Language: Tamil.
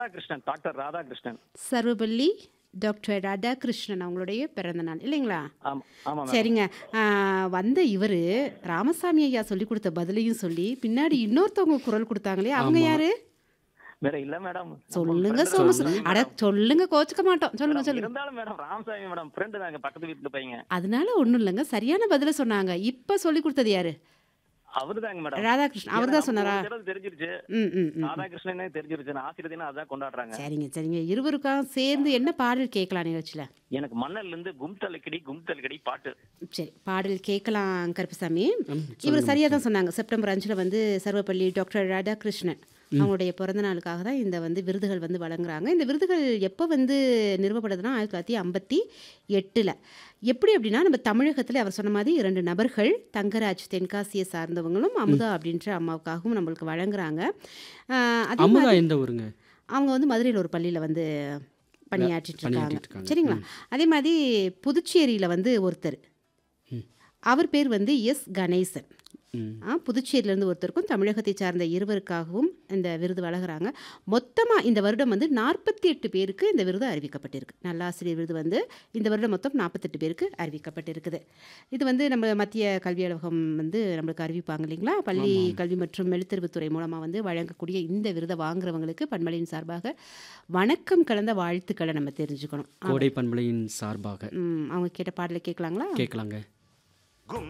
ராதாகிருஷ்ணன் டாக்டர் ராதாகிருஷ்ணன் சர்வபள்ளி டாக்டர் ராதாகிருஷ்ணன் அவங்களுடைய பிறந்த நாள் இல்லைங்களா ஆமா ஆமா மேடம் சரிங்க ஆ, வந்த இவர் ராமசாமி ஐயா சொல்லி கொடுத்த பதிலையும் சொல்லி பின்னாடி இன்னொருத்தவங்க குரல் கொடுத்தாங்களே அவங்க ஆமா. யாரு வேற இல்ல மேடம் சொல்லுங்க friend சோமு தான். அட சொல்லுங்க கோச்சுக்க மாட்டோம் சொல்லுங்க மேடம், சொல்லுங்க இருந்தாலும் மேடம் ராமசாமி மேடம் ஃப்ரெண்டு தாங்க பக்கத்து வீட்டுல பையங்க அதனால ஒண்ணும் இல்லைங்க சரியான பதில சொன்னாங்க இப்ப சொல்லி கொடுத்தது யாரு அவருதாங்க மேடம் ராதாகிருஷ்ணன் அவர் தான் சொன்னாரா ஒரு தடவை தெரிஞ்சிருச்சு ம் ம் ம் ராதாகிருஷ்ணனே தெரிஞ்சிருச்சு நான் ஆசிரியர் தினம் அதான் கொண்டாடுறாங்க சரிங்க சரிங்க இருவருக்கும் சேர்ந்து என்ன பாடல் கேட்கலாம் நிகழ்ச்சியில் எனக்கு மன்னர்ல இருந்து கும் தலக்கடி கும் தலக்கடி பாட்டு சரி பாடல் கேட்கலாம் கருப்புசாமி ம், இவர் சரியாக தான் சொன்னாங்க செப்டம்பர் அஞ்சில் வந்து சர்வப்பள்ளி டாக்டர் ராதாகிருஷ்ணன் அவங்களுடைய பிறந்த நாளுக்காக தான் இந்த வந்து விருதுகள் வந்து வழங்குறாங்க இந்த விருதுகள் எப்போ வந்து நிறுவப்படுதுன்னா ஆயிரத்தி தொள்ளாயிரத்தி ஐம்பத்தி எட்டில் எப்படி அப்படின்னா நம்ம தமிழகத்தில் அவர் சொன்ன மாதிரி இரண்டு நபர்கள் தங்கராஜ் தென்காசியை சார்ந்தவங்களும் அமுதா அப்படின்ற அம்மாவுக்காகவும் நம்மளுக்கு வழங்குறாங்க ஆஹ் அதே அமுதா மாதிரி எந்த ஊருங்க அவங்க வந்து மதுரையில் ஒரு பள்ளியில் வந்து பணியாற்றிட்டு இருக்காங்க பணியாற்றிட்டு இருக்காங்க. சரிங்களா அதே மாதிரி புதுச்சேரியில் வந்து ஒருத்தர் அவர் பேர் வந்து எஸ் கணேசன் ம் ஆ, புதுச்சேரியிலேருந்து ஒருத்தருக்கும் தமிழகத்தை சார்ந்த இருவருக்காகவும் இந்த விருது வழங்குறாங்க மொத்தமாக இந்த வருடம் வந்து நாற்பத்தி எட்டு பேருக்கு இந்த விருது அறிவிக்கப்பட்டிருக்கு நல்லாசிரியர் விருது வந்து இந்த வருடம் மொத்தம் நாற்பத்தெட்டு பேருக்கு அறிவிக்கப்பட்டிருக்குது இது வந்து நம்ம மத்திய கல்வி அலுவலகம் வந்து நம்மளுக்கு அறிவிப்பாங்க இல்லைங்களா பள்ளி கல்வி மற்றும் எழுத்தறிவுத்துறை மூலமாக வந்து வழங்கக்கூடிய இந்த விருதை வாங்குறவங்களுக்கு பண்பலையின் சார்பாக வணக்கம் கலந்த வாழ்த்துக்களை நம்ம தெரிஞ்சுக்கணும் கோடை பண்பலையின் சார்பாக ம், அவங்க கேட்ட பாடலை கேட்கலாங்களா கேட்கலாங்க